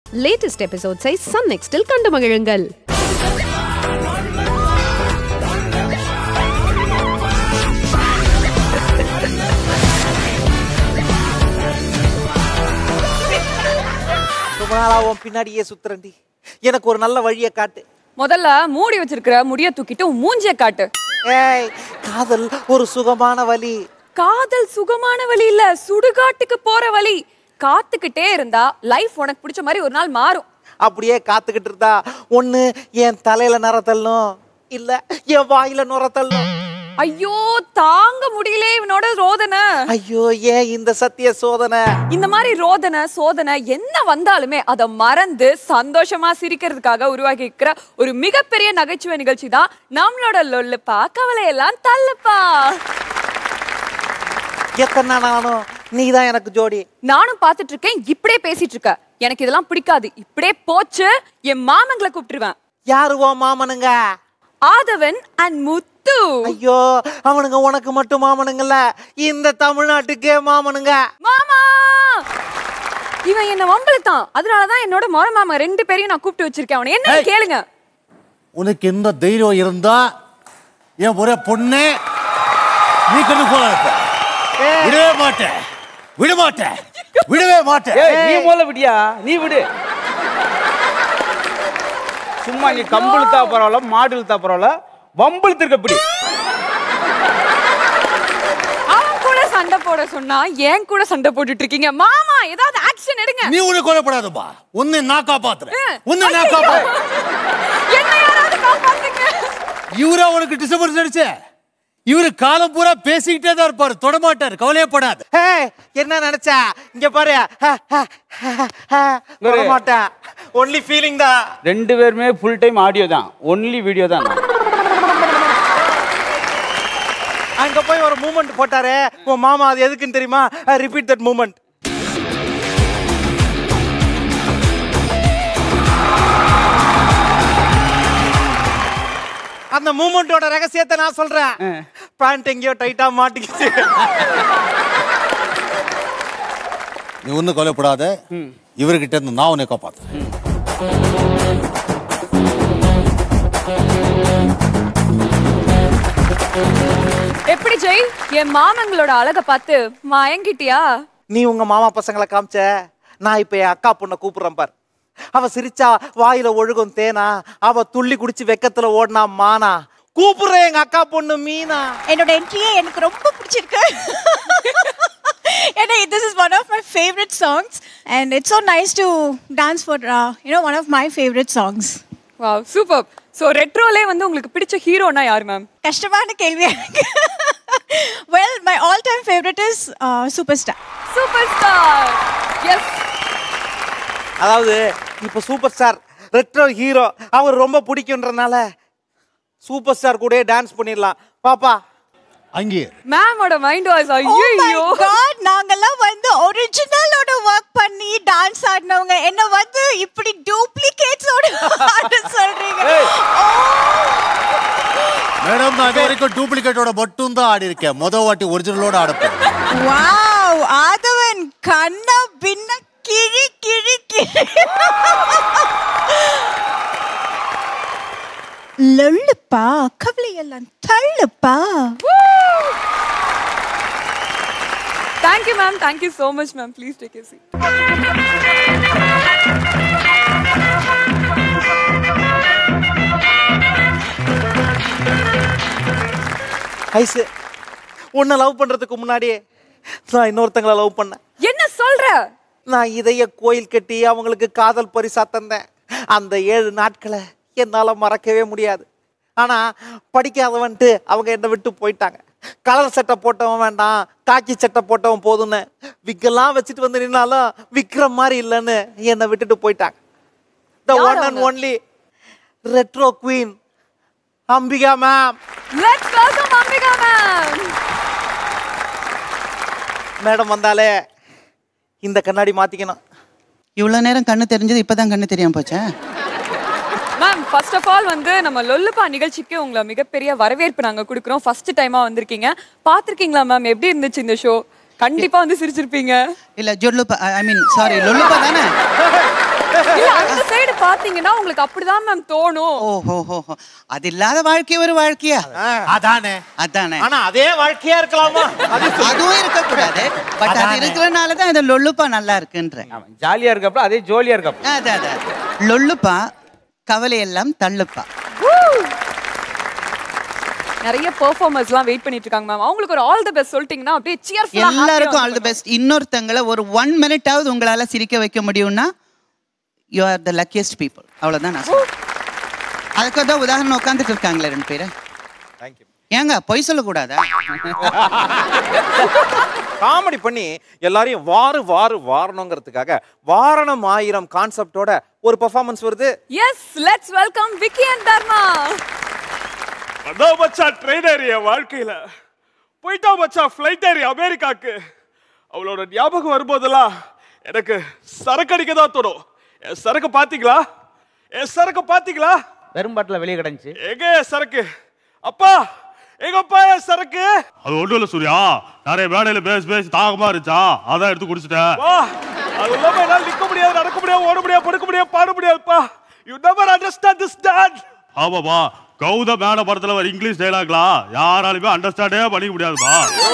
Latest எபிசோட்ஸை Sun நெக்ஸ்டில் கண்டு மகிழுங்கள் ரொம்ப நாளா உன் பின்னாடியே சுத்துறேன்டி எனக்கு ஒரு நல்ல வழியை காட்டு முதல்ல மூடி வச்சிருக்கிற முடிய தூக்கிட்டு உன் மூஞ்சிய காட்டு ஏய் காதல் ஒரு சுகமான வழி காதல் சுகமான வழி இல்ல சுடுகாட்டுக்கு போற வழி காத்துக்கிட்டே இருந்தா லைஃப் உனக்கு பிடிச்ச மாதிரி ஒரு நாள் மாறும் அப்படியே காத்துக்கிட்டு இருந்தா ஒண்ணு என் தலையில நர தள்ளும் இல்ல என் வாயில நுர தள்ளும் ஐயோ தாங்க முடியல இவனோட ரோதனை ஐயோ ஏன் இந்த சத்திய சோதனை இந்த மாதிரி ரோதனை சோதனை என்ன வந்தாலுமே அதை மறந்து சந்தோஷமா சிரிக்கிறதுக்காக உருவாக்கி இருக்கிற ஒரு மிகப்பெரிய நகைச்சுவை நிகழ்ச்சி தான் நம்மளோட லொல்லுப்பா கவலையெல்லாம் தள்ளுப்பா எத்தனை நானும் நீ தான் எனக்கு ஜோடி நானும் பார்த்துட்டு இருக்கேன் இப்படியே பேசிட்டு இருக்க எனக்கு இதெல்லாம் பிடிக்காது இப்படியே போச்சு என் மாமங்களை கூப்பிட்டுருவேன் யாரு உன் மாமனுங்க ஆதவன் அண்ட் முத்து ஐயோ அவனுங்க உனக்கு மட்டும் மாமனுங்கல்ல இந்த தமிழ்நாட்டுக்கே மாமனுங்க மாமா இவன் என்ன வம்பளுத்தான் அதனாலதான் என்னோட மொர மாமா ரெண்டு பேரையும் நான் கூப்பிட்டு வச்சிருக்கேன் அவனை என்ன ஏய். கேளுங்க உனக்கு எந்த தைரியம் இருந்தா என் ஒரே பொண்ணு நீ கண்டு போல இருப்ப விடவே மாட்டேன் விட மாட்டேன் விடவே மாட்டேன் ஏய் நீ முதல்ல விடியா நீ விடு சும்மா நீ கம்பு இழுத்தா பரவாயில்ல மாடு இழுத்தா பரவாயில்ல வம்பு இழுத்திருக்க பிடி அவன் கூட சண்டை போட சொன்னா ஏன் கூட சண்டை போட்டுட்டு இருக்கீங்க மாமா ஏதாவது ஆக்ஷன் எடுங்க நீ உன்னை கொலைப்படாதப்பா உன்னை நான் காப்பாத்துறேன் ஏய், உன்னை நான் ஐயோ. காப்பாத்துறேன் என்ன யாராவது காப்பாத்துங்க இவரா உனக்கு டிஸ்டர்பன்ஸ் அடிச்ச இவரு காலம் பூரா பேசிக்கிட்டே தான் இருப்பாரு தொடமாட்டாரு கவலையப்படாத ஹே என்ன நினைச்ச இங்க பாரு வர மாட்டேன் ஒன்லி ஃபீலிங் தான் ரெண்டு பேருமே ஃபுல் டைம் ஆடியோ தான் ஒன்லி வீடியோ தான் நான். அங்க போய் ஒரு மூமெண்ட் போட்டாரே உன் மாமா அது எதுக்குன்னு தெரியுமா ரிப்பீட் தட் மூமெண்ட் அந்த மூமெண்டோட ரகசியத்தை நான் சொல்றேன் பேண்ட் எங்கேயோ டைட்டா மாட்டிக்கிச்சு நீ ஒன்னும் கவலைப்படாத இவர்கிட்ட இருந்து நான் உன்னை காப்பாத்துறேன் எப்படி ஜெய் என் மாமங்களோட அழக பார்த்து மயங்கிட்டியா நீ உங்க மாமா பசங்களை காமிச்ச நான் இப்ப என் அக்கா பொண்ணை கூப்பிடுறேன் பார் அவ சிரிச்சா வாயில ஒழுகும் தேனா அவ துள்ளி குடிச்சு வெக்கத்துல ஓடினா மானா கூப்பிடுறேன் எங்க அக்கா பொண்ணு மீனா என்னோட என்ட்ரியே எனக்கு ரொம்ப பிடிச்சிருக்கு ஏன்னா this is one of my favourite songs and it's so nice to dance for you know one of my favourite songs wow super சோ ரெட்ரோலே வந்து உங்களுக்கு பிடிச்ச ஹீரோனா யார் மேம் கஷ்டமான கேள்வி எனக்கு well my all time favourite is super star super star yes அதாவது இப்ப சூப்பர் ஸ்டார் ரெட்ரோ ஹீரோ அவர் ரொம்ப பிடிக்குன்றனால சூப்பர் ஸ்டார் கூட டான்ஸ் பண்ணிடலாம் பாப்பா அங்கே மேமோட மைண்ட் வாய்ஸ் Oh my ஐயோ God, நாங்கெல்லாம் வந்து ஒரிஜினலோட ஒர்க் பண்ணி டான்ஸ் ஆடினவங்க என்ன வந்து இப்படி டூப்ளிகேட்ஸோட ஆட சொல்றீங்க மேடம் நான் இது வரைக்கும் டூப்ளிகேட்டோட மட்டும் தான் ஆடி இருக்கேன் முத வாட்டி ஒரிஜினலோட ஆடப்பேன் வாவ் ஆதவன் கண்ணா பின்ன கிழி கிழி கிழி லொல்லுப்பா கவலை எல்லாம் தள்ளுப்பா thank you ma'am thank you so much ma'am please take a seat ஐசு உன்னை லவ் பண்றதுக்கு முன்னாடியே நான் இன்னொருத்தங்களை லவ் பண்ணேன் என்ன சொல்ற நான் இதைய கோயில் கட்டி அவங்களுக்கு காதல் பரிசா தந்தேன் அந்த ஏழு நாட்களை என்னால மறக்கவே முடியாது ஆனா படிக்காதவன்ட்டு அவங்க என்னை விட்டு போயிட்டாங்க கலர் சட்டை போட்டவன் வேண்டாம் காக்கி சட்டை போட்டவன் போதும்னு விக்கெல்லாம் வச்சுட்டு வந்து நின்னாலும் விக்கிற மாதிரி இல்லைன்னு என்னை விட்டுட்டு போயிட்டாங்க த யார் ஒன் அண்ட் அவங்க? Only retro queen Ambika ma'am let's welcome Ambika ma'am madam வந்தாலே இந்த கண்ணாடி மாத்திக்கணும் இவ்வளோ நேரம் கண்ணு தெரிஞ்சது இப்பதான் கண்ணு தெரியாம போச்சா மேம் ஃபர்ஸ்ட் ஆஃப் ஆல் வந்து நம்ம லொல்லுப்பா நிகழ்ச்சிக்கு உங்களை மிகப்பெரிய வரவேற்பு நாங்க கொடுக்குறோம் ஃபர்ஸ்ட் டைமா வந்திருக்கீங்க பாத்திருக்கீங்களா மேம் எப்படி இருந்துச்சு இந்த ஷோ கண்டிப்பா வந்து சிரிச்சிருப்பீங்க இல்ல ஜொல்லுப்பா ஐ மீன் சாரி லொல்லுப்பா தானே இல்ல பாத்தீங்கன்னா உங்களுக்கு அப்படிதான் மேம் தோணும் ஓஹோ ஹோ ஹோ. அது இல்லாத வாழ்க்கை ஒரு வாழ்க்கையா அதானே அதானே ஆனா அதே வாழ்க்கையா இருக்கலாமா அது அதுவும் இருக்கக்கூடாது பட் அது அதானே. இருக்கிறனால தான் இந்த லொல்லுப்பா நல்லா இருக்குன்ற ஆமா ஜாலியா இருக்கப்பல அதே ஜோலியா இருக்கப்பல அதான் அதான் லொல்லுப்பா கவலையெல்லாம் தள்ளுப்பா நிறைய பெர்ஃபார்மர்ஸ் எல்லாம் வெயிட் பண்ணிட்டு இருக்காங்க மேம் அவங்களுக்கு ஒரு ஆல் தி பெஸ்ட் சொல்லிட்டீங்கன்னா அப்படியே சியர்ஃபுல்லா எல்லாருக்கும் ஆல் தி பெஸ்ட் இன்னொருத்தங்களை ஒரு ஒன் மினிட்டாவது உங்களால சிரிக்க வைக்க முடியும்னா you are the luckiest people அவ்வளவுதான் நான் சொல்றேன். அதுக்கு தான் உதாரணம் உட்காந்துட்டு இருக்காங்களே ரெண்டு பேரு தேங்க்யூ ஏங்க பொய் சொல்லக்கூடாதா காமெடி பண்ணி எல்லாரையும் வாரு வாரு வாரணுங்கிறதுக்காக வாரணம் ஆயிரம் கான்செப்டோட ஒரு பெர்ஃபார்மன்ஸ் வருது yes let's welcome Vicky and Dharma அதான் மச்சான் ட்ரெயின் ஏறி என் வாழ்க்கையில போயிட்டா மச்சான் ஃப்ளைட் ஏறி அமெரிக்காக்கு அவளோட ஞாபகம் வரும்போதெல்லாம் எனக்கு சரக்கு அடிக்க தான் தோணும் என் சரக்கு பாத்தீங்களா என் சரக்கு பாத்தீங்களா வெறும் பாட்டில் வெளியே கிடந்துச்சு எங்க என் சரக்கு அப்பா எங்கப்பா என் சரக்கு அது ஒன்றும் இல்லை சூர்யா நிறைய வேலையில பேசி பேசி தாகமா இருந்துச்சா அதான் எடுத்து குடிச்சிட்டேன் வா அது இல்லாம என்னால நிக்க முடியாது நடக்க முடியாது ஓட முடியாது படுக்க முடியாது பாட முடியாதுப்பா you never understand this dad ஆமாப்பா கௌத மேன படத்துல வர இங்கிலீஷ் டைலாக்லாம் யாராலுமே அண்டர்ஸ்டாண்டே பண்ணிக்க முடியாதுப்பா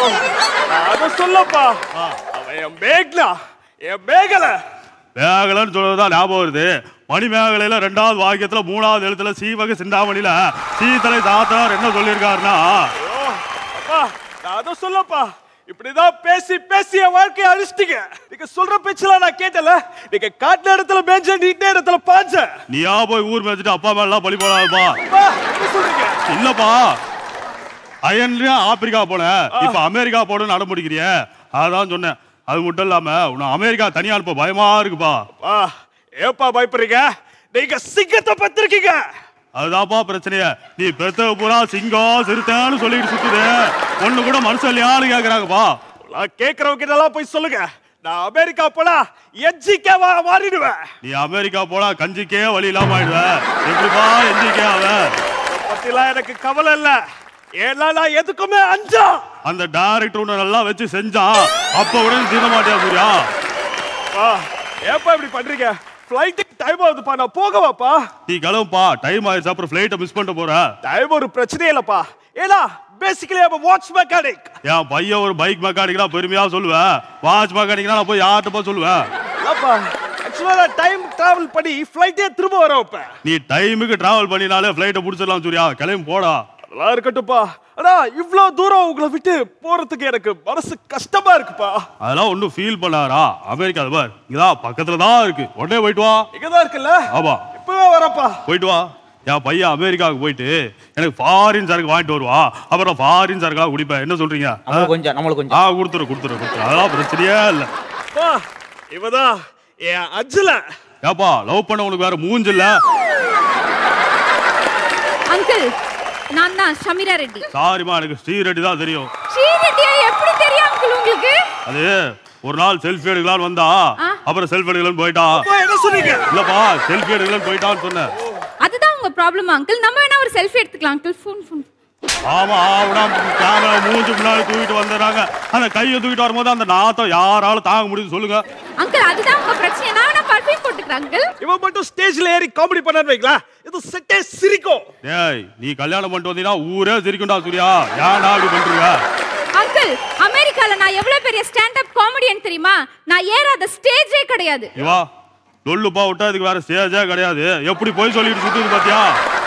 அத சொல்லப்பா அவன் என் மேகலா என் மேகலை மேகலன்னு சொல்றதுதான் ஞாபகம் வருது மணி மேகலையில ரெண்டாவது வாக்கியத்துல மூணாவது எழுத்துல சீவக சிந்தாமணியில சீத்தலை தாத்தார் என்ன சொல்லியிருக்காருன்னா ஐயோ, அப்பா நான் அதை சொல்லப்பா இப்படிதான் பேசி பேசி என் வாழ்க்கையை அழிச்சிட்டீங்க நீங்க சொல்ற பேச்செல்லாம் நான் கேட்டல நீங்க காட்டுன இடத்துல மேஞ்ச நீட்ட இடத்துல பாஞ்ச நீயா போய் ஊர் மேய்ச்சிட்டு அப்பா மேலாம் பழி போடாதுப்பா அப்பா, என்ன சொல்றீங்க இல்லப்பா அயன்லயா ஆப்பிரிக்கா போனேன் இப்ப அமெரிக்கா போகணும்னு நட முடிக்கிறிய அதான் சொன்னேன் அது மட்டும் இல்லாம உன்னை அமெரிக்கா தனியா அனுப்ப பயமா இருக்குப்பா அப்பா, ஏப்பா பயப்படுறீங்க நீங்க சிங்கத்தை பத்திருக்கீங்க அதுதான்ப்பா பிரச்சனையே நீ பெத்த பூரா சிங்கம் சிறுத்தைன்னு சொல்லிட்டு சுத்துது ஒண்ணு கூட மனுஷன் இல்லையான்னு கேக்குறாங்கப்பா நான் கேக்குறவங்க இதெல்லாம் போய் சொல்லுங்க நான் அமெரிக்கா போனா எஜ்ஜிக்கே மாறிடுவேன் நீ அமெரிக்கா போனா கஞ்சிக்கே வழி இல்லாம ஆயிடுவ எப்படிப்பா எஞ்சிக்கே அவன் இதை பத்திலாம் எனக்கு கவலை இல்ல ஏன்னா நான் எதுக்குமே அஞ்சா அந்த டைரக்டர் உன்னை நல்லா வச்சு செஞ்சான் அப்ப உடனே தீர மாட்டியா சூர்யா அப்பா, ஏப்பா இப்படி பண்றீங்க ஃப்ளைட்டுக்கு டைம் ஆகுதுப்பா நான் போகவாப்பா நீ கிளம்புப்பா டைம் ஆயிடுச்சு அப்புறம் ஃபிளைட்டை மிஸ் பண்ணிட்டு போற டைம் ஒரு பிரச்சனையே இல்லப்பா ஏன்னா பேசிக்கலி அப்ப வாட்ச் மெக்கானிக் என் பையன் ஒரு பைக் மெக்கானிக்னா பெருமையா சொல்லுவேன் வாட்ச் மெக்கானிக்னா நான் போய் யார்கிட்ட போய் சொல்லுவேன் இல்லப்பா ஆக்சுவலா நான் டைம் டிராவல் பண்ணி ஃப்ளைட்டே திரும்ப வரேன் இப்ப நீ டைமுக்கு டிராவல் பண்ணினாலே ஃபிளைட்டை பிடிச்சிடலாம் சூர்யா கிளம்பி போடா அதெல்லாம் இருக்கட்டும்ப்பா ஆனா இவ்ளோ தூரம் உங்களை விட்டு போறதுக்கு எனக்கு மனசு கஷ்டமா இருக்குப்பா அதெல்லாம் ஒன்றும் ஃபீல் பண்ணாரா அமெரிக்கா அது பார் இங்கதான் பக்கத்துல தான் இருக்கு உடனே போயிட்டு வா இங்கதான் இருக்குல்ல ஆமா இப்பவே வரப்பா போயிட்டு வா என் பையன் அமெரிக்காவுக்கு போயிட்டு எனக்கு ஃபாரின் சரக்கு வாங்கிட்டு வருவா அப்புறம் ஃபாரின் சரக்கெல்லாம் குடிப்பேன் என்ன சொல்றீங்க நம்மளுக்கு கொஞ்சம் நம்மளுக்கு கொஞ்சம் ஆ கொடுத்துரு கொடுத்துரு கொடுத்துரு அதெல்லாம் பிரச்சனையே இல்லை அப்பா இவதான் என் அஞ்சல ஏப்பா லவ் பண்ண உனக்கு வேற மூஞ்சில்ல அங்கிள் நான் தான் ஷமிரா ரெட்டி சாரிம்மா எனக்கு ஸ்ரீரெட்டி தான் தெரியும் ஸ்ரீரெட்டியா எப்படி தெரியும் அங்கிள் உங்களுக்கு அது ஒரு நாள் செல்ஃபி எடுக்கலாம்னு வந்தா அப்புறம் செல்ஃபி எடுக்கலாம்னு போயிட்டா அப்பா என்ன சொன்னீங்க இல்லப்பா செல்ஃபி எடுக்கலாம்னு போயிட்டான்னு சொன்னேன் அதுதான் உங்க ப்ராப்ளம் அங்கிள் நம்ம வேணா ஒரு செல்ஃபி எடுத்துக்கலாம் அங்கிள் ஃபோன் ஃபோன் ஆமா ஆவடா கேமரா மூஞ்சி முன்னாடி தூக்கிட்டு வந்துடுறாங்க அந்த கையை தூக்கிட்டு வரும்போது அந்த நாத்தம் யாரால தாங்க முடியுது சொல்லுங்க அங்கிள் அதுதான் உங்க பிரச்சனை நான் வேணா பர்ஃபியூம் போட்டுக்கிறேன் அங்கிள் இவன் மட்டும் ஸ்டேஜ்ல ஏறி காமெடி பண்ணான்னு வைங்களா இது செட்டே சிரிக்கும் டேய் நீ கல்யாணம் பண்ணிட்டு வந்தீங்கன்னா ஊரே சிரிக்கும்டா சூர்யா ஏன்டா அப்படி பண்றீங்க அங்கிள் அமெரிக்கால நான் எவ்வளவு பெரிய ஸ்டாண்ட் அப் காமெடியன் தெரியுமா நான் ஏறாத ஸ்டேஜே கிடையாது இவா லொல்லுப்பா விட்டா இதுக்கு வேற ஸ்டேஜே கிடையாது எப்படி போய் சொல்லிட்டு சுத்துது பாத்தியா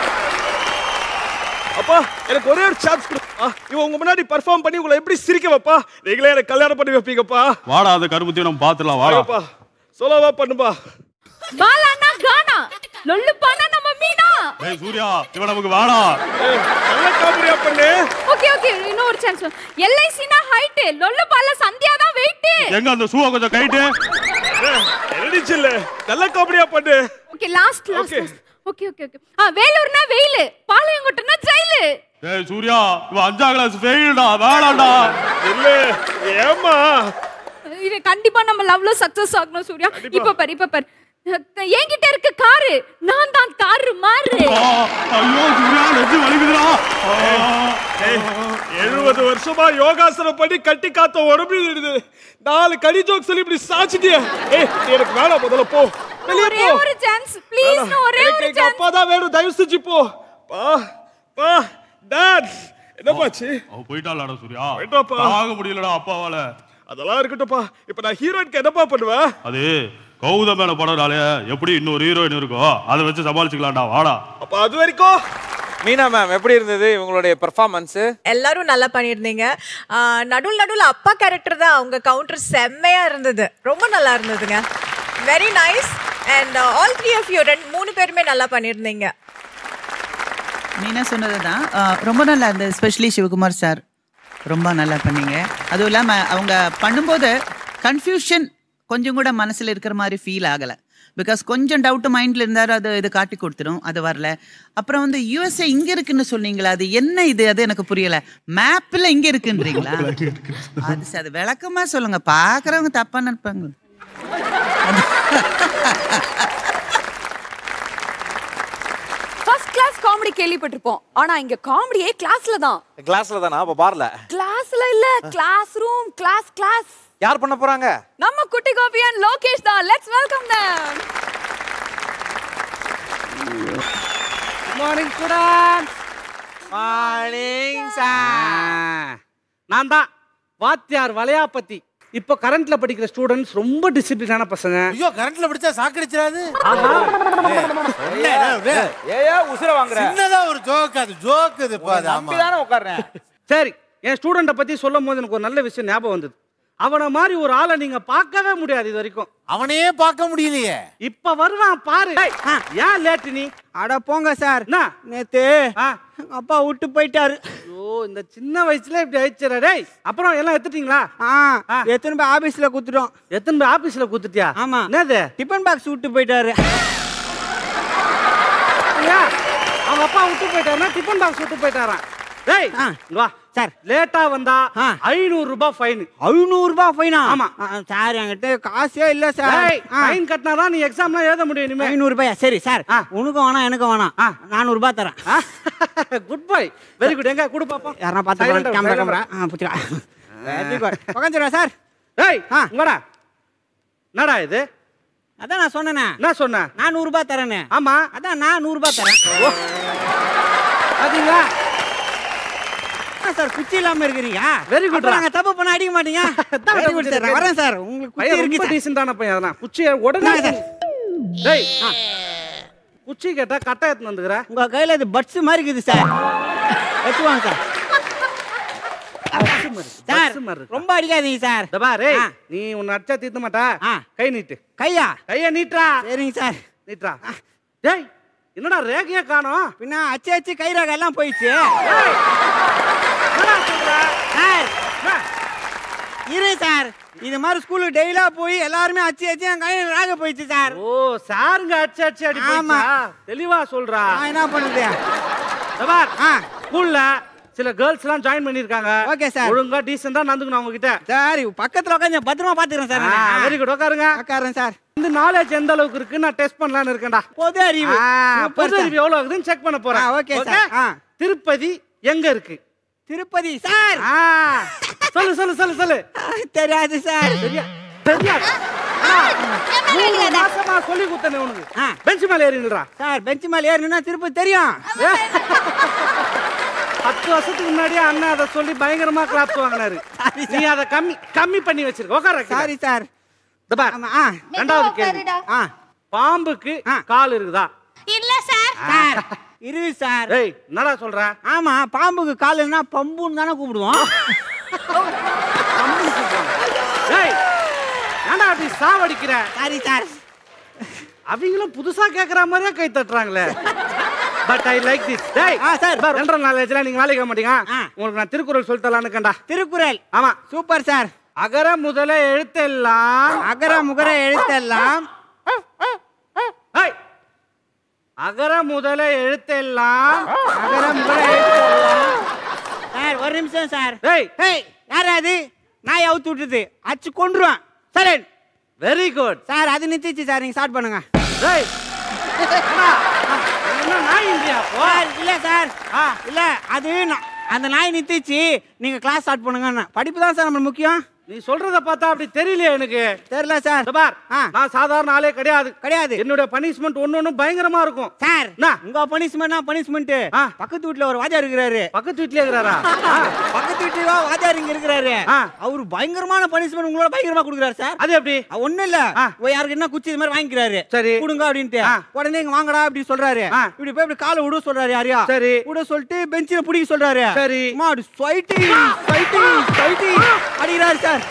அப்பா எனக்கு ஒரே ஒரு சான்ஸ் கொடுப்பா இவன் உங்க முன்னாடி பெர்ஃபார்ம் பண்ணி உங்களை எப்படி சிரிக்க வைப்பா நீங்களே எனக்கு கல்யாணம் பண்ணி வைப்பீங்கப்பா வாடா அந்த கருமத்தையும் நம்ம பாத்துடலாம் வாடா வாங்கப்பா சொல்லவா பண்ணுப்பா பாலானா கானா லொல்லுப்பானா நம்ம மீனா டேய் சூர்யா இவன் நமக்கு வாடா ஏய், நல்ல காமெடியா பண்ணு ஓகே ஓகே இன்னொரு சான்ஸ் எல்ஐசினா ஹைட் லொல்லுப்பால சந்தியா தான் வெயிட் எங்க அந்த ஷூவை கொஞ்சம் கைட்டு என்னடிச்சு இல்ல நல்ல காமெடியா பண்ணு okay last last Okay. Okay okay okay ஆ வேலூர்னா வெயில் பாளையங்கோட்டைனா ஜெயிலு டேய் சூர்யா இவன் அஞ்சாம் கிளாஸ் ஃபெயில்டா வேணாம்டா இல்ல ஏமா இது கண்டிப்பா நம்ம லவ்ல சக்சஸ் ஆகணும் சூர்யா இப்ப பாரு இப்ப பாரு என்கிட்ட இருக்க காரு நான் தான் காரு மாறு ஆ, ஐயோ சூர்யா நெஞ்சு வலிக்குதுடா ஆ, எழுபது வருஷமா யோகாசனம் பண்ணி கட்டி காத்த உடம்பு இடுது நாலு கடி ஜோக் சொல்லி இப்படி சாச்சிட்டிய ஏய் நீ எனக்கு வேணாம் முதல்ல போ வெளியே ஒரே போ ஒரு சான்ஸ் ப்ளீஸ் தான் வேணும் தயவு செஞ்சு போ பா பா டாட் என்னப்பாச்சு அவ போயிட்டாளாடா சூர்யா போயிட்டாப்பா. தாங்க முடியலடா அப்பாவால அதெல்லாம் இருக்கட்டும்ப்பா இப்ப நான் ஹீரோயினுக்கு என்னப்பா பண்ணுவேன் அது கௌதம் மேல படம்னாலே எப்படி இன்னொரு ஹீரோயின் இருக்கோ அதை வச்சு சமாளிச்சுக்கலாம்டா வாடா அப்ப அது வரைக்கும் மீனா மேம் எப்படி இருந்தது இவங்களுடைய பெர்ஃபார்மன்ஸ் எல்லாரும் நல்லா பண்ணியிருந்தீங்க நடுவில் நடுவில் அப்பா கேரக்டர் தான் அவங்க கவுண்டர் செம்மையா இருந்தது ரொம்ப நல்லா இருந்ததுங்க very nice and all three of you ரெண்டு மூணு பேருமே நல்லா பண்ணியிருந்தீங்க மீனா சொன்னது தான் ரொம்ப நல்லா இருந்தது எஸ்பெஷலி சிவகுமார் சார் ரொம்ப நல்லா பண்ணீங்க அதுவும் இல்லாமல் அவங்க பண்ணும்போது கன்ஃபியூஷன் கொஞ்சம் கூட மனசில் இருக்கிற மாதிரி ஃபீல் ஆகலை பிகாஸ் கொஞ்சம் டவுட் மைண்டில் இருந்தார் அது இது காட்டி கொடுத்துரும் அது வரல அப்புறம் வந்து யூஎஸ்ஏ இங்கே இருக்குன்னு சொன்னீங்களா அது என்ன இது அது எனக்கு புரியல மேப்பில் இங்கே இருக்குன்றீங்களா அது சரி, அது விளக்கமா சொல்லுங்க பார்க்குறவங்க தப்பா நினைப்பாங்க ஃபர்ஸ்ட் கிளாஸ் காமெடி கேள்விப்பட்டிருப்போம் ஆனா இங்க காமெடியே கிளாஸ்ல தான் கிளாஸ்ல தானா அப்ப பார்ல கிளாஸ்ல இல்ல கிளாஸ் ரூம் கிளாஸ் கிளாஸ் யார் பண்ண போறாங்க நம்ம குட்டி கோபியன் லோகேஷ் தான் let's welcome them morning student morning நான் தான் வாத்தியார் வளையாபத்தி இப்போ கரண்ட்ல படிக்கிற ஸ்டூடெண்ட்ஸ் ரொம்ப டிசிப்ளினான பசங்க ஐயோ கரண்ட்ல பிடிச்சா சாக்கடிச்சிடாது ஆஹா ஏயா உசுர வாங்குற சின்னதா ஒரு ஜோக் அது ஜோக் இது பா அது, ஆமா நம்பிதானே உட்கார்றேன் சரி என் ஸ்டூடெண்ட்டை பத்தி சொல்லும் போது எனக்கு ஒரு நல்ல விஷயம் ஞாபகம் வந்தது அவனை மாதிரி ஒரு ஆளை நீங்க பார்க்கவே முடியாது இது வரைக்கும் அவனையே பார்க்க முடியலையே இப்ப வருவான் பாரு ஏன் லேட்டு நீ அட போங்க சார் என்ன நேத்து ஆ. அப்பா விட்டு போயிட்டாரு ஐயோ இந்த சின்ன வயசுல இப்படி ஆயிடுச்சுடா டேய் அப்புறம் எல்லாம் எடுத்துட்டீங்களா ஆ ஆ. எத்தனை போய் ஆபீஸ்ல குத்துட்டோம் எத்தனை போய் ஆபீஸ்ல குத்துட்டியா ஆமா. என்னது டிஃபன் பாக்ஸ் விட்டு போயிட்டாரு ஐயா, அவங்க அப்பா விட்டு போயிட்டாருன்னா டிஃபன் பாக்ஸ் விட்டு போயிட்டாராம் டேய் ஆ. இங்க வா சார். லேட்டா வந்தா ஆ. ஐநூறு ரூபாய் ஃபைன் ஐநூறு ரூபாய் ஃபைனா ஆமா. சார் என்கிட்ட காசே இல்ல சார் டேய் ஃபைன் கட்டினாதான் நீ எக்ஸாம்லாம் எழுத முடியும் இனிமே ஐநூறு ரூபாயா சரி சார் ஆ. உனக்கும் வேணாம் எனக்கும் வேணாம் ஆ. நானூறு ரூபாய் தரேன் குட் பை வெரி குட் எங்க குடு பாப்போம் யாரா பார்த்து Silent ஆ, கேமரா silent கேமரா ஆ. ஆ புடிச்சா வெரி குட் உட்காந்துருவா சார் டேய் ஆ. இங்கடா என்னடா இது அதான் நான் சொன்னேனே என்ன சொன்ன நான் நூறு ரூபாய் தரேன்னு ஆமா அதான் நான் நூறு ரூபாய் தரேன் பாத்தீங்களா என்ன சார் குச்சி இல்லாம இருக்கிறீங்க Very good, அப்புறம் டா. நாங்க தப்பு பண்ண அடிக்க மாட்டீங்க அதான் வெரி குட் சார் குச்சி வரேன் சார் உங்களுக்கு குச்சி பையன் இருக்கு ரொம்ப சார் டீசென்டான பையன் அதான் குச்சியை உடனே இந்தாங்க சார். டேய் குச்சி கேட்டா கட்டை எடுத்துன்னு வந்துக்கிற உங்க கையில இது பட்ஸ் மாதிரி இருக்குது சார் வச்சுவாங்க சார் சார் பஸ் மாதிரி இருக்கா? ரொம்ப அடிக்காதீங்க சார் இந்த பாரு ஆ. நீ உன்னை அடிச்சா தீர்த்த மாட்டா ஆ. கை நீட்டு கையா கைய நீட்டுறா சரிங்க சார் நீட்டுறா டேய் என்னடா ரேகையே காணோம் பின்ன அச்சு அச்சு கை ரகம் எல்லாம் போயிடுச்சு டேய், என்னடா சொல்ற? சார் என்ன? இரு சார் இது மாதிரி ஸ்கூலுக்கு டெய்லியா போய் எல்லாருமே அச்சு அச்சு என் கையில ராக போயிடுச்சு சார் ஓ சாருங்க அடிச்சு அடிச்சு அடி ஆமா. போயிடுச்சா? தெளிவா சொல்றா நான் என்ன பண்ணுது இந்த பார் ஆ ஸ்கூல்ல சில கேர்ள்ஸ் எல்லாம் ஜாயின் பண்ணிருக்காங்க Okay, sir. ஒழுங்கா டீசெண்டா நடந்துக்கணும் அவங்க கிட்ட சார் பக்கத்துல உட்காந்து பத்திரமா பாத்துக்கிறேன் சார் வெரி குட் உட்காருங்க உட்காரேன் சார் இந்த நாலேஜ் எந்த அளவுக்கு இருக்கு நான் டெஸ்ட் பண்ணலாம்னு இருக்கேன்டா பொது அறிவு ஆ, Super, பொது sir. அறிவு எவ்வளவு இருக்குதுன்னு செக் பண்ண போறேன் ஆ, okay, sir. ஆ. திருப்பதி எங்க இருக்கு திருப்பதி சார் ஆ, சொல்லு சொல்லு சொல்லு சொல்லு தெரியாது சார் சரியா தெரியாது ஆ, மூணு மாசமா சொல்லி கொடுத்தனே உனக்கு ஆ. பெஞ்ச் மேல ஏறி நில்றா சார் பெஞ்ச் மேல ஏறணும்னா திருப்பதி தெரியும் பத்து வருஷத்துக்கு முன்னாடியே அண்ணன் அதை சொல்லி பயங்கரமா கிளாப்ஸ் வாங்கினாரு நீ அதை கம்மி கம்மி பண்ணி வச்சிருக்க உட்கார சாரி சார் இந்த பார் ஆமா ஆ ரெண்டாவது கேள்வி ஆ பாம்புக்கு ஆ. கால் இருக்குதா இல்ல சார் சார் இரு சார் ஏய் என்னடா சொல்ற ஆமா பாம்புக்கு காலுன்னா பம்புன்னு தானே கூப்பிடுவோம் ஏய் ஏன்டா அப்படி சாவடிக்கிற சாரி சார் அவங்களும் புதுசா கேக்குற மாதிரியே கை தட்டுறாங்களே பட் ஐ லைக் திஸ் டேய் ஆ, sir. ஜெனரல் நாலேஜ்ல நீங்க வேலைக்கு வர மாட்டீங்க ஆ. உங்களுக்கு நான் திருக்குறள் சொல்லி தரலான்னு கண்டா திருக்குறள் ஆமா சூப்பர் சார் அகர முதல எழுத்தெல்லாம் அகர முகர எழுத்தெல்லாம் ஏய் அகர முதல எழுத்தெல்லாம் அகர முகர எழுத்தெல்லாம் சார் ஒரு நிமிஷம் சார் ஏய் ஏய் யார் அது நாய் அவுத்து விட்டுது அச்சு கொண்டுருவான் சரி வெரி குட் சார் அது நிறுத்திச்சு சார் நீங்க ஸ்டார்ட் பண்ணுங்க ஏய் என்னடா? என்ன நாய் இல்லையா அப்போ? சார் இல்ல சார் ஆ இல்ல அது நான்- அந்த நாய் நிறுத்திச்சு நீங்க கிளாஸ் ஸ்டார்ட் பண்ணுங்க படிப்பு தான் சார் நம்மளுக்கு முக்கியம் நீ சொல்றத பார்த்தா அப்படி தெரியலையே எனக்கு தெரியல சார் இந்த பார் ஆ. நான் சாதாரண ஆளே கிடையாது கிடையாது என்னோட பனிஷ்மெண்ட் ஒண்ணு ஒண்ணு பயங்கரமா இருக்கும் சார் என்ன? உங்க பனிஷ்மெண்ட்னா பனிஷ்மெண்ட் ஆ. பக்கத்து வீட்ல ஒரு வாஜார் இருக்கிறாரு பக்கத்து வீட்லயே இருக்கிறாரா பக்கத்து வீட்டுல வாஜார் இங்க இருக்கிறாரு ஆ. அவரு பயங்கரமான பனிஷ்மெண்ட் உங்களோட பயங்கரமா கொடுக்குறாரு சார் அது எப்படி அஹ் ஒண்ணும் இல்ல ஆ. ஓ, யாருக்கு என்ன குச்சி இது மாதிரி வாங்கிக்கிறாரு சரி. கொடுங்க அப்படின்ட்டு ஆ. உடனே இங்க வாங்கடா அப்படி சொல்றாரு ஆ. இப்படி போய் இப்படி காலை விட சொல்றாரு யாரையா சரி. விட சொல்லிட்டு பெஞ்சில பிடிக்க சொல்றாரு சரி. அம்மா அப்படி ஸ்வைட்டி ஸ்வைட்டி ஸ்வைட்டி அடிக்கிறாரு சார்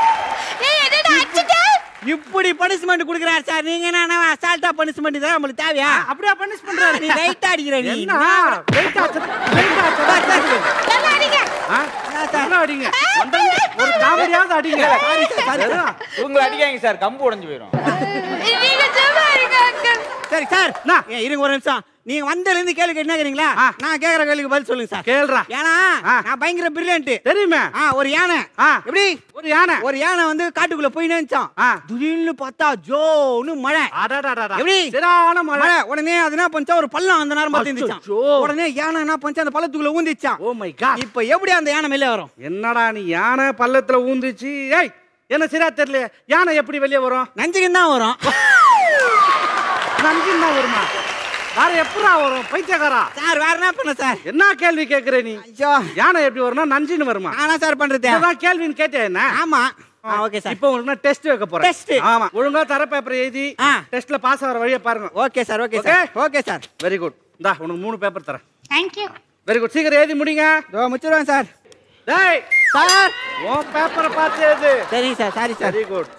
இப்படி பனிஷ்மெண்ட் கொடுக்குறாரு சார் நீங்க என்ன அசால்ட்டா பனிஷ்மெண்ட் தான் நம்மளுக்கு தேவையா அப்படியா பனிஷ் பண்றாரு நீ லைட்டா அடிக்கிற நீ என்ன வெயிட் ஆச்சு வெயிட் ஆச்சு ஆ? நல்லா அடிங்க வந்தவங்க ஒரு காமெடியாவது அடிங்க இவங்களை அடிக்காங்க சார் கம்பு உடைஞ்சு போயிடும் நீங்க சும்மா இருங்க uncle. சரி சார் என்ன? ஏன், இருங்க ஒரு நிமிஷம் நீங்க வந்ததுல இருந்து கேள்வி கேட்டீங்களா ஆ. நான் கேக்குற கேள்விக்கு பதில் சொல்லுங்க சார் கேள்றா ஏன்னா ஆ. நான் பயங்கர பிரில்லியன்ட் தெரியுமே ஆ ஒரு யானை ஆ. எப்படி ஒரு யானை ஒரு யானை வந்து காட்டுக்குள்ள போய் நினைச்சான் ஆ. திடீர்னு பார்த்தா ஜோன்னு மழை அடடடடா. எப்படி? சரியான மழை மழை உடனே அது என்ன பண்ணா ஒரு பள்ளம் அந்த நேரம் பார்த்து இருந்துச்சான் அச்சச்சோ. உடனே யானை என்ன பண்ணா அந்த பள்ளத்துக்குள்ள ஊந்திச்சான் ஓ மை காட் இப்ப எப்படி அந்த யானை மேலே வரும் என்னடா நீ யானை பள்ளத்துல ஊந்துச்சு ஏய் என்ன சரியா தெரியல யானை எப்படி வெளியே வரும் நஞ்சுக்கு தான் வரும் நஞ்சின் தான் வருமா வேற எப்படா வரும் பைத்தியக்காரா சார் வேற என்ன பண்ண சார் என்ன கேள்வி கேக்குற நீ ஐயோ யானை எப்படி வரும்னா நஞ்சின்னு வருமா நானா சார் பண்றது இதான் கேள்வின்னு கேட்டே என்ன ஆமா ஓகே சார் இப்போ உங்களுக்கு டெஸ்ட் வைக்க போறேன் Test. ஆமா ஒழுங்கா தர பேப்பர் எழுதி ஆ. டெஸ்ட்ல பாஸ் ஆகிற வழியை பாருங்க okay sir okay Okay? Sir okay sir very good இந்தா உனக்கு மூணு பேப்பர் தரேன் Thank you. வெரி குட் சீக்கிரம் எழுதி முடிங்க இதோ முடிச்சிருவேன் சார் டேய் சார் உன் பேப்பரை பார்த்து எழுது சரி sir sorry sir very good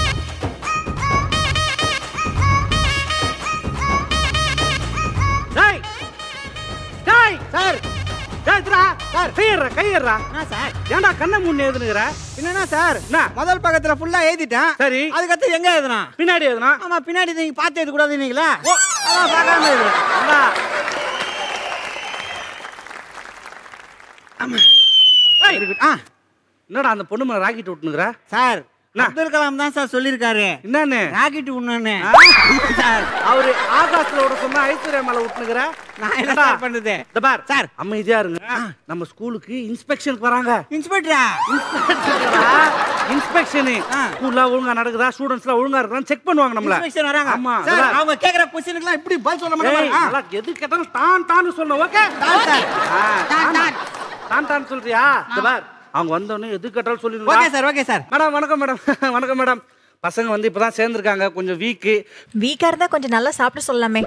டேய் டேய் சார் டேய் இதுடா சார் கையறா கையறா என்ன சார் ஏன்டா கண்ணை முன்னே எழுதுனுங்கற என்னன்னா சார் என்ன? முதல் பக்கத்துல ஃபுல்லா எழுதிட்டேன் சரி. அதுக்கடுத்து எங்க எழுதுனா பின்னாடி எழுதுனா ஆமா பின்னாடி நீங்க பார்த்து எழுத கூடாது நீங்களா அதான் பார்க்காம எழுதுறேன் அடா Very good. ஆ என்னடா அந்த பொண்ணு மேல ராக்கெட் விட்டுனுங்கற சார் என்ன? அப்துல் கலாம் தான் சார் சொல்லியிருக்காரு என்னன்னு ராக்கெட் ஒண்ணு ஆ? சார் அவரு ஆகாஷ்ல விட சொன்னா ஐஸ்வர்யா மேல விட்டுனுங்கற நான் என்ன சார் பண்றது இந்த பார் சார். அமைதியா இருங்க நம்ம ஸ்கூலுக்கு இன்ஸ்பெக்ஷனுக்கு வராங்க இன்ஸ்பெக்டரா இன்ஸ்பெக்ஷன் ஆ. ஸ்கூல்ல ஒழுங்கா நடக்குதா ஸ்டூடெண்ட்ஸ்லாம் ஒழுங்கா இருக்கான்னு செக் பண்ணுவாங்க நம்மள இன்ஸ்பெக்ஷன் வராங்க ஆமா சார் இதெல்லாம். அவங்க கேக்குற கொஸ்டினுக்குலாம் இப்படி பதில் சொல்ல ஏய், மாட்டாங்க நல்லா எது கேட்டாலும் தான் தான் சொல்லணும் ஓகே தான் சார் தான் தான் தான் தான் சொல்றியா இந்த பார் அவங்க வந்தோடனே எது கேட்டாலும் ஓகே சொல்லிடுங்க சார் ஓகே சார் மேடம் வணக்கம் மேடம் வணக்கம் மேடம் பசங்க வந்து இப்பதான் சேர்ந்திருக்காங்க கொஞ்சம் வீக்கு வீக்கா இருந்தா கொஞ்சம் நல்லா சாப்பிட சொல்லலாமே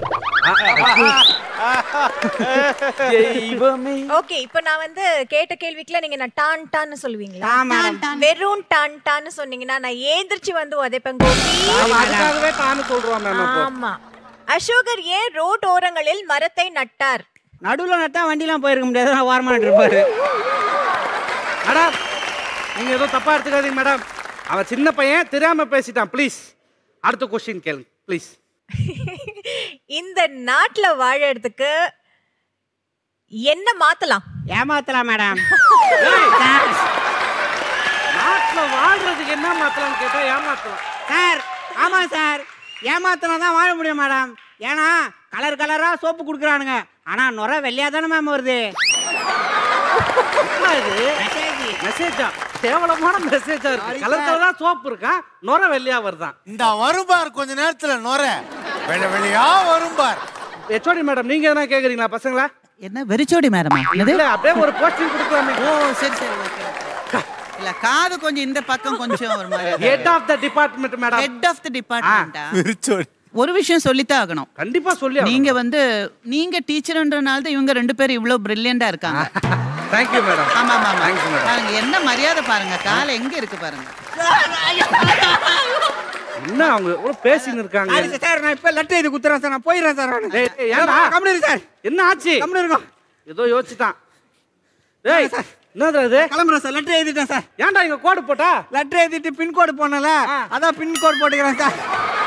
ஓகே இப்போ நான் வந்து கேட்ட கேள்விக்குல நீங்க நான் டான் டான்னு சொல்லுவீங்களா ஆ, madam. வெறும் டான் டான்னு சொன்னீங்கன்னா நான் ஏந்திரிச்சு வந்து உதைப்பேன் கோபி அதுக்காகவே தானு சொல்றோம் மேம் இப்போ ஆமா அசோகர் ஏன் ரோட் ஓரங்களில் மரத்தை நட்டார் நடுவுல நட்டா வண்டிலாம் போயிருக்க முடியாது நான் ஓரமா இருப்பாரு மேடம் நீங்க ஏதோ தப்பா எடுத்துக்காதீங்க மேடம் அவன் சின்ன பையன் தெரியாம பேசிட்டான் ப்ளீஸ் அடுத்த கொஸ்டின் கேளுங்க ப்ளீஸ் இந்த நாட்டுல வாழறதுக்கு என்ன மாத்தலாம் ஏமாத்தலாம் மேடம் நாட்டுல வாழ்றதுக்கு என்ன மாத்தலாம்னு கேட்டா ஏமாத்தலாம் சார் ஆமா சார் ஏமாத்தினா தான் வாழ முடியும் மேடம் ஏன்னா கலர் கலரா சோப்பு கொடுக்குறானுங்க ஆனா நுர வெள்ளையா தானே மேம் வருது என்ன இது மெசேஜா கேவலமான மெசேஜா இருக்கு கலர் கலரா சோப்பு இருக்கா நுர வெள்ளையா வருதான் இந்த வரும் பார் கொஞ்ச நேரத்துல நுர வெள்ள வெளியா வரும் பார் ஹெச்ஓடி மேடம் நீங்க எதனா கேக்குறீங்களா பசங்களா என்ன வெறிச்சோடி மேடமா என்னது இல்ல அப்படியே ஒரு போஸ்டிங் கொடுக்கலாமே ஓ சரி சரி ஓகே இல்ல காது கொஞ்சம் இந்த பக்கம் கொஞ்சம் ஒரு மாதிரி head of the department madam head of the டிபார்ட்மெண்டா விரிச்சோடி ஒரு விஷயம் சொல்லித்தான் ஆகணும் கண்டிப்பா சொல்லி நீங்க வந்து நீங்க டீச்சர்ன்றனால தான் இவங்க ரெண்டு பேரும் இவ்வளவு பிரில்லியண்டா இருக்காங்க தேங்க்யூ மேடம் ஆமா ஆமா ஆமா Thanks, madam. பாருங்க என்ன மரியாதை பாருங்க காலை எங்க இருக்கு பாருங்க என்ன அவங்க எவ்வளவு பேசின்னு இருக்காங்க சாரி சார் நான் இப்ப லெட்டர் இது குத்துறேன் சார் நான் போயிடுறேன் சார் டேய், டேய், ஏன்டா? கம்பெனி இருக்கு சார் என்ன ஆச்சு கம்பெனி இருக்கும் ஏதோ யோசிச்சுட்டான் டேய் என்னது அது கிளம்புறேன் சார் லெட்டர் எழுதிட்டேன் சார் ஏன்டா இங்க கோடு போட்டா லெட்டர் எழுதிட்டு பின்கோடு போனல அதான் பின்கோடு போட்டுக்கிறேன் சார்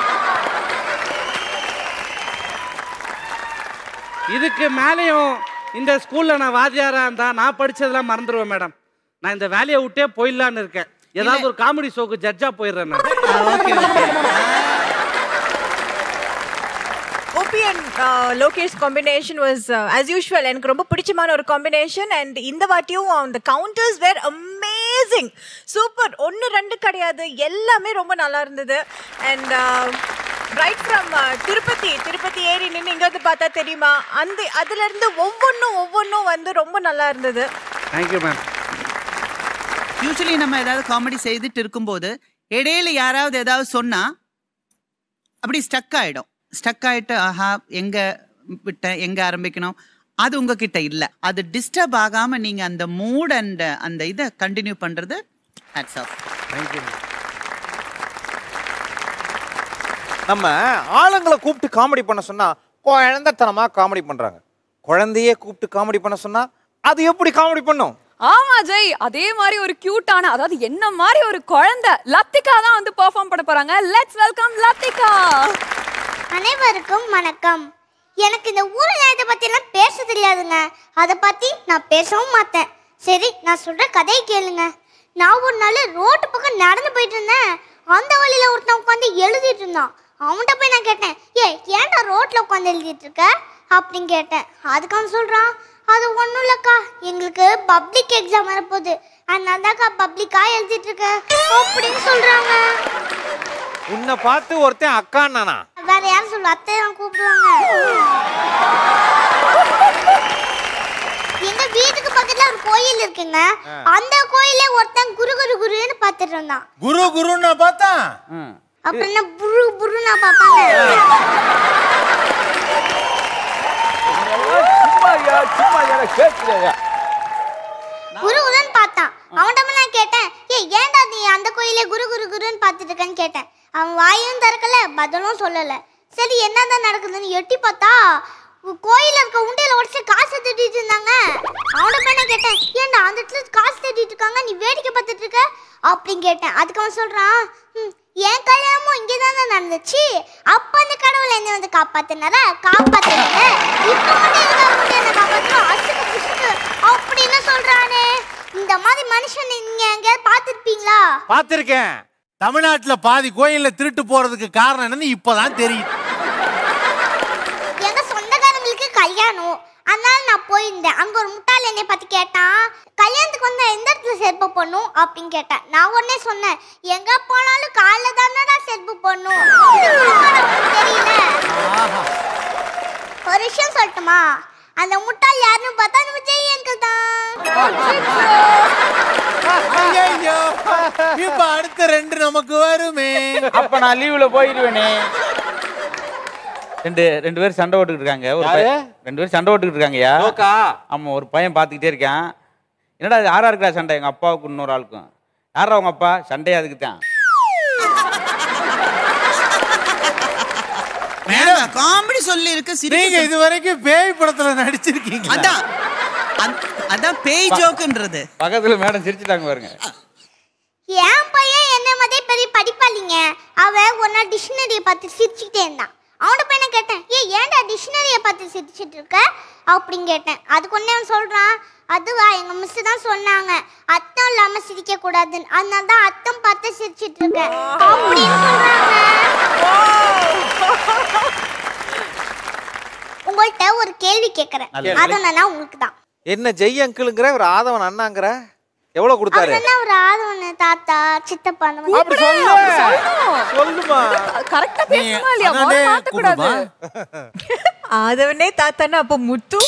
இதுக்கு மேலேயும் இந்த ஸ்கூல்ல நான் வாத்தியாரா இருந்தா நான் படிச்சதெல்லாம் மறந்துடுவேன் மேடம் நான் இந்த வேலையை விட்டே போயிடலான்னு இருக்கேன் ஏதாவது ஒரு காமெடி ஷோக்கு ஜட்ஜா போயிடுறேன் நான் okay okay OP and Lokesh combination was as usual எனக்கு ரொம்ப பிடிச்சமான ஒரு காம்பினேஷன் அண்ட் இந்த வாட்டியும் அந்த counters were amazing amazing super ஒன்று ரெண்டு கிடையாது எல்லாமே ரொம்ப நல்லா இருந்தது and right from Tirupati Tirupati ஏறி நின்று இங்க வந்து பார்த்தா தெரியுமா அந்த அதுல இருந்து ஒவ்வொன்றும் ஒவ்வொன்றும் வந்து ரொம்ப நல்லா இருந்தது தேங்க்யூ மேம் யூஸ்வலி நம்ம ஏதாவது காமெடி செய்துட்டு இருக்கும்போது இடையில யாராவது ஏதாவது சொன்னா அப்படி ஸ்டக் ஆயிடும் ஸ்டக் ஆயிட்டு ஆஹா எங்க விட்டேன் எங்க ஆரம்பிக்கணும் அது உங்ககிட்ட இல்ல அது டிஸ்டர்ப் ஆகாம நீங்க அந்த மூட் அண்ட் அந்த இதை கண்டினியூ பண்றது ஹேட்ஸ் ஆஃப் தேங்க்யூ நம்ம ஆளுங்களை கூப்பிட்டு காமெடி பண்ண சொன்னா குழந்தைத்தனமா காமெடி பண்றாங்க குழந்தையே கூப்பிட்டு காமெடி பண்ண சொன்னா அது எப்படி காமெடி பண்ணும் ஆமா ஜெய் அதே மாதிரி ஒரு கியூட்டான அதாவது என்ன மாதிரி ஒரு குழந்தை லத்திகா தான் வந்து பெர்ஃபார்ம் பண்ண போறாங்க லெட்ஸ் வெல்கம் லத்திகா அனைவருக்கும் வணக்கம் எனக்கு இந்த ஊர் நிலையத்தை பற்றிலாம் பேச தெரியாதுங்க அதை பற்றி நான் பேசவும் மாட்டேன் சரி நான் சொல்கிற கதையை கேளுங்க நான் ஒரு நாள் ரோட்டு பக்கம் நடந்து போயிட்டு இருந்தேன் அந்த வழியில் ஒருத்தன் உட்காந்து எழுதிட்டு இருந்தான் அவன்கிட்ட போய் நான் கேட்டேன் ஏ ஏன்டா ரோட்டில் உட்காந்து எழுதிட்டு இருக்க அப்படின்னு கேட்டேன் அதுக்கு அவன் சொல்கிறான் அது ஒன்றும் இல்லைக்கா எங்களுக்கு பப்ளிக் எக்ஸாம் வரப்போகுது அதனால தான்க்கா பப்ளிக்காக எழுதிட்டு இருக்கேன் அப்படின்னு சொல்கிறாங்க உன்னை பார்த்து ஒருத்தன் அக்கான்னானா வேற யாரும் சொல்ல அத்தை தான் கூப்பிடுவாங்க எங்க வீட்டுக்கு பக்கத்துல ஒரு கோயில் இருக்குங்க அந்த கோயிலே ஒருத்தன் குரு குரு குருன்னு பார்த்துட்டு இருந்தான் குரு குருன்னு பார்த்தா அப்புறம் என்ன புரு புரு நான் பார்ப்பாங்க குருகுருன்னு பார்த்தான் அவன்கிட்ட நான் கேட்டேன் ஏய் ஏன்டா நீ அந்த கோயிலே குரு குரு குருன்னு பார்த்துட்டு இருக்கேன்னு கேட்டேன் அவன் வாயும் திறக்கல பதிலும் சொல்லல சரி என்னதான் நடக்குதுன்னு எட்டி பார்த்தா உ- கோயில்ல இருக்க உண்டியல உடச்சு காசு தட்டிட்டு இருந்தாங்க அவனை போய் நான் கேட்டேன் ஏன்டா அந்த இடத்துல காசு தட்டிட்டு இருக்காங்க நீ வேடிக்கை பார்த்துட்டு இருக்க அப்படின்னு கேட்டேன் அதுக்கு அவன் சொல்றான் "ம், என் கல்யாணமும் இங்கே தானே நடந்துச்சு அப்ப அந்த கடவுளை என்ன வந்து காப்பாத்தினாரா காப்பாத்தினார இப்போ மட்டும் எதுக்காக வந்து என்ன காப்பாத்தணும் அசுக்கு புசுக்கு அப்படின்னு சொல்றானே இந்த மாதிரி மனுஷன் நீங்க எங்கேயாவது பார்த்துருப்பீங்களா பார்த்திருக்கேன் தமிழ்நாட்டுல பாதி கோயில்ல திருட்டு போறதுக்கு காரணம் என்னன்னு இப்பதான் தெரியும் எங்க சொந்தக்காரங்களுக்கு கல்யாணம் அதனால நான் போயிருந்தேன் அங்க ஒரு முட்டாள் என்னை பத்தி கேட்டான் கல்யாணத்துக்கு வந்து எந்த இடத்துல செருப்பு போடணும் அப்படின்னு கேட்டேன் நான் உடனே சொன்னேன் எங்க போனாலும் காலைல தானடா செருப்பு போடணும் இது கூடவா உனக்கு தெரியல ஒரு விஷயம் சொல்லட்டுமா அந்த முட்டாள் யாருன்னு பார்த்தா நம்ம ஜெய் அங்கிள் தான் ஐயையோ, இப்ப அடுத்த ரெண்டு நமக்கு வருமே அப்ப நான் லீவுல போயிடுவேனே ரெண்டு ரெண்டு பேரும் சண்டை போட்டுக்கிட்டு இருக்காங்க ஒரு யாரு? பையன் ரெண்டு பேரும் சண்டை போட்டுக்கிட்டு இருக்காங்கய்யா ஜோக்கா? ஆமா ஒரு பையன் பார்த்துக்கிட்டே இருக்கான் என்னடா இது யாரா இருக்கா சண்டை எங்க அப்பாவுக்கு இன்னொரு ஆளுக்கும் யாரா உங்க அப்பா சண்டையே அதுக்கு தான் காமெடி சொல்லி இருக்கு நீங்க இது வரைக்கும் பேய் படத்துல நடிச்சிருக்கீங்க அதான் அந்த- அதான் பேய் ஜோக்குன்றது பக்கத்துல மேடம் சிரிச்சுட்டாங்க பாருங்க என் பையன் என்ன மாதிரி பெரிய படிப்பாளிங்க அவன் ஒரு நாள் டிக்ஷனரியை பார்த்து சிரிச்சுக்கிட்டே இருந்தான் அவன்கிட்ட போய் நான் கேட்டேன் ஏ ஏன்டா டிக்ஷனரியை பார்த்து சிரிச்சிட்டு இருக்க அப்படின்னு கேட்டேன் அதுக்கு ஒன்னே அவன் சொல்றான் அதுவா எங்க மிஸ் தான் சொன்னாங்க அர்த்தம் இல்லாம சிரிக்க கூடாதுன்னு அதனால தான் அர்த்தம் பார்த்து சிரிச்சிட்டு இருக்கேன் அப்படின்னு சொல்றாங்க உங்கள்கிட்ட ஒரு கேள்வி கேட்கறேன் நல்லது. அது என்னன்னா உங்களுக்கு தான் என்ன ஜெய் அங்கிளுங்கிற ஒரு ஆதவன் அண்ணாங்கிற எவ்வளவு கொடுத்தாரு அவர் என்ன ஒரு ஆதவனு தாத்தா சித்தப்பா அந்த மாதிரி அப்படி சொல்லு சொல்லுமா கரெக்டா பேசணுமா இல்லையா? அதானே முதல்ல மாத்தக்கூடாது. ஆதவனே தாத்தானா அப்ப முத்து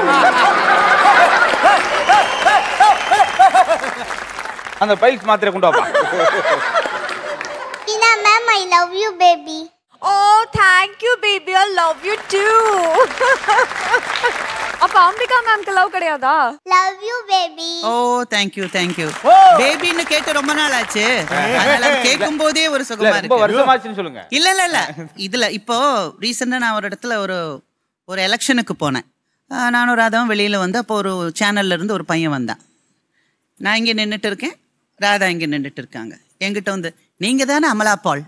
அந்த பைல்ஸ் மாத்திரை கொண்டு வாப்பா Ina, ma'am, I love you, baby. Oh, thank you, baby. I love you too. அப்ப அம்பிகா மேம்க்கு லவ் கிடையாதா Love you, baby. Oh thank you thank you பேபின்னு கேட்டு ரொம்ப நாள் ஆச்சு அதனால கேட்கும் போதே ஒரு சுகமா இல்ல, ரொம்ப இருக்கு வருஷமாச்சுன்னு சொல்லுங்க இல்ல இல்ல இல்ல இதுல இப்போ ரீசெண்டா நான் ஒரு இடத்துல ஒரு ஒரு எலெக்ஷனுக்கு போனேன் ஆஹ் நானும் ராதாவும் வெளியில வந்து அப்போ ஒரு சேனல்ல இருந்து ஒரு பையன் வந்தான் நான் இங்க நின்னுட்டு இருக்கேன் ராதா இங்க நின்னுட்டு இருக்காங்க என்கிட்ட வந்து நீங்க தானே அமலா பால்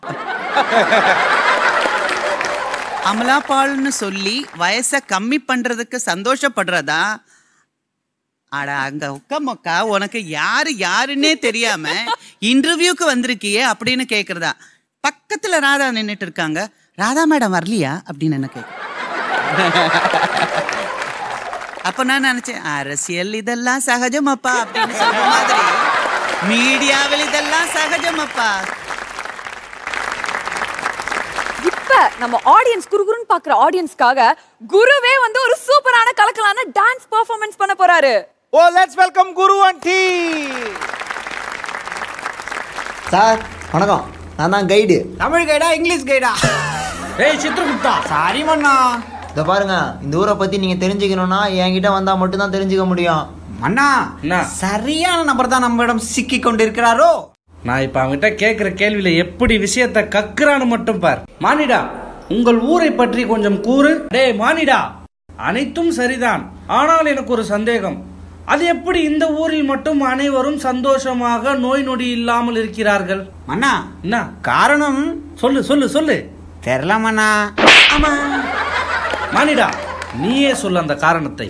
அமலா பால்னு சொல்லி வயசை கம்மி பண்றதுக்கு சந்தோஷப்படுறதா அட அங்க உக்க மொக்கா உனக்கு யாரு யாருன்னே தெரியாம இன்டர்வியூக்கு வந்திருக்கியே அப்படின்னு கேக்குறதா பக்கத்துல ராதா நின்னுட்டு இருக்காங்க ராதா மேடம் வரலையா அப்படின்னு என்ன கேக்கு அப்ப நான் நினைச்சேன் அரசியல் இதெல்லாம் சகஜமாப்பா அப்படின்னு சொல்ற மாதிரி மீடியாவில் இதெல்லாம் சகஜமப்பா இப்ப நம்ம ஆடியன்ஸ் குறுகுறுன்னு பாக்குற ஆடியன்ஸ்க்காக குருவே வந்து ஒரு சூப்பரான கலக்கலான டான்ஸ் பெர்ஃபார்மன்ஸ் பண்ண போறாரு oh let's welcome Guru Aandi sir வணக்கம் நான் தான் கைடு தமிழ் கைடா இங்கிலீஷ் கைடா ஏய் சித்ரகுப்தா சாரி மண்ணா இதை பாருங்க இந்த ஊரை பத்தி நீங்க தெரிஞ்சுக்கணும்னா என்கிட்ட வந்தா மட்டும் தான் தெரிஞ்சுக்க முடியும் மண்ணா சரியான நபர் தான் நம்மிடம் சிக்கி கொண்டிருக்கிறாரோ நான் இப்ப அவன்கிட்ட கேட்கிற கேள்வியில எப்படி விஷயத்தை கக்குறான்னு மட்டும் பார் மானிடா உங்கள் ஊரை பற்றி கொஞ்சம் கூறு டேய் மானிடா அனைத்தும் சரிதான் ஆனால் எனக்கு ஒரு சந்தேகம் அது எப்படி இந்த ஊரில் மட்டும் அனைவரும் சந்தோஷமாக நோய் நொடி இல்லாமல் இருக்கிறார்கள் மண்ணா என்ன காரணம் சொல்லு சொல்லு சொல்லு தெரியல மண்ணா மானிடா நீயே சொல்லு அந்த காரணத்தை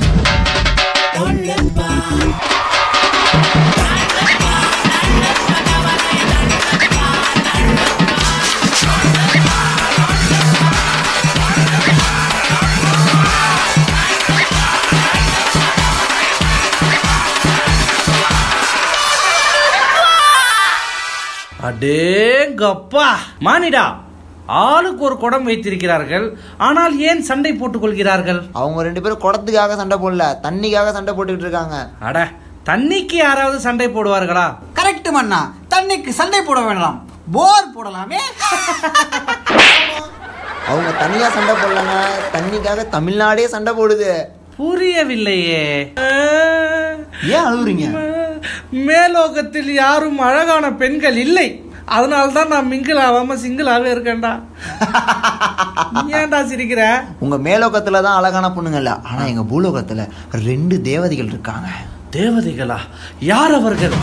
அடேங்கப்பா மானிடா ஆளுக்கு ஒரு குடம் வைத்திருக்கிறார்கள் ஆனால் ஏன் சண்டை போட்டுக் கொள்கிறார்கள் அவங்க ரெண்டு பேரும் குடத்துக்காக சண்டை போடல தண்ணிக்காக சண்டை போட்டுக்கிட்டு இருக்காங்க அட தண்ணிக்கு யாராவது சண்டை போடுவார்களா கரெக்ட் மண்ணா தண்ணிக்கு சண்டை போட வேண்டாம் போர் போடலாமே அவங்க தனியா சண்டை போடலங்க தண்ணிக்காக தமிழ்நாடே சண்டை போடுது புரியவில்லையே ஏன் அழுகுறீங்க மேலோகத்தில் யாரும் அழகான பெண்கள் இல்லை அதனால தான் நான் மிங்கிள் ஆகாம சிங்கிளாவே இருக்கேன்டா ஏன்டா சிரிக்கிற உங்க மேலோகத்துல தான் அழகான பொண்ணுங்க இல்ல ஆனா எங்க பூலோகத்துல ரெண்டு தேவதைகள் இருக்காங்க தேவதைகளா யார் அவர்கள்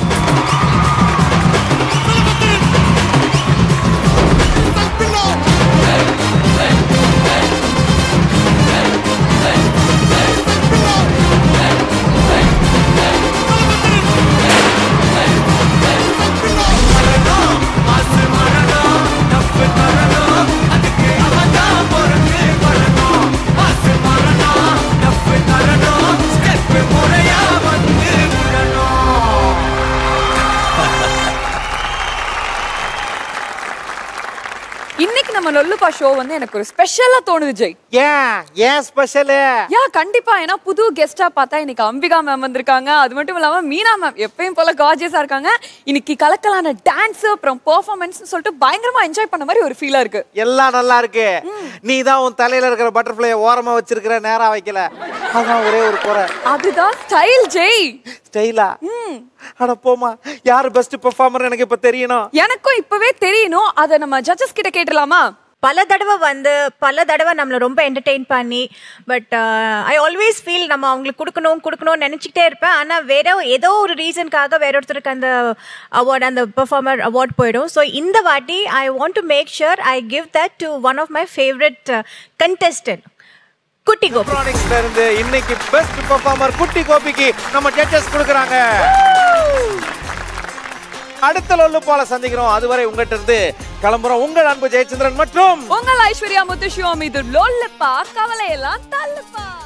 இன்னைக்கு நம்ம லொல்லுப்பா ஷோ வந்து எனக்கு ஒரு ஸ்பெஷலா தோணுது ஜெய் ஏன் ஏன் ஸ்பெஷலு யா கண்டிப்பா ஏன்னா புது கெஸ்டா பார்த்தா இன்னைக்கு அம்பிகா மேம் வந்திருக்காங்க அது மட்டும் இல்லாம மீனா மேம் எப்பயும் போல கார்ஜியஸா இருக்காங்க இன்னைக்கு கலக்கலான டான்ஸ் அப்புறம் பெர்ஃபார்மன்ஸ் சொல்லிட்டு பயங்கரமா என்ஜாய் பண்ண மாதிரி ஒரு ஃபீலா இருக்கு எல்லாம் நல்லா இருக்கு நீ தான் உன் தலையில இருக்கிற பட்டர்ஃப்ளைய ஓரமா வச்சிருக்கிற நேரா வைக்கல அதான் ஒரே ஒரு குறை அதுதான் ஸ்டைல் ஜெய் ஸ்டைலா அட போமா யாரு பெஸ்ட் பெர்ஃபார்மர் எனக்கு இப்ப தெரியணும் எனக்கும் இப்பவே தெரியணும் அதை நம்ம ஜட்ஜஸ் கிட்ட கேட்டலாமா பல தடவை வந்து பல தடவை நம்மளை ரொம்ப என்டர்டெயின் பண்ணி பட் ஐ ஆல்வேஸ் ஃபீல் நம்ம அவங்களுக்கு கொடுக்கணும் கொடுக்கணும்னு நினச்சிக்கிட்டே இருப்பேன் ஆனால் வேற ஏதோ ஒரு ரீசனுக்காக வேற ஒருத்தருக்கு அந்த அவார்ட் அந்த பெர்ஃபார்மர் அவார்ட் போயிடும் ஸோ இந்த வாட்டி I want to make sure I give that to one of my favourite contestant Kutty Gopi எலக்ட்ரானிக்ஸ்ல இருந்து இன்னைக்கு பெஸ்ட் பெர்ஃபார்மர் குட்டி கோபிக்கு நம்ம ஜட்ஜஸ் கொடுக்குறாங்க அடுத்த லொல்லு போல சந்திக்கிறோம் அதுவரை உங்ககிட்ட இருந்து கிளம்புறோம் உங்கள் அன்பு ஜெயச்சந்திரன் மற்றும் உங்கள் ஐஸ்வர்யா முத்துஷிவம் இது லொல்லுப்பா கவலையெல்லாம் தள்ளுப்பா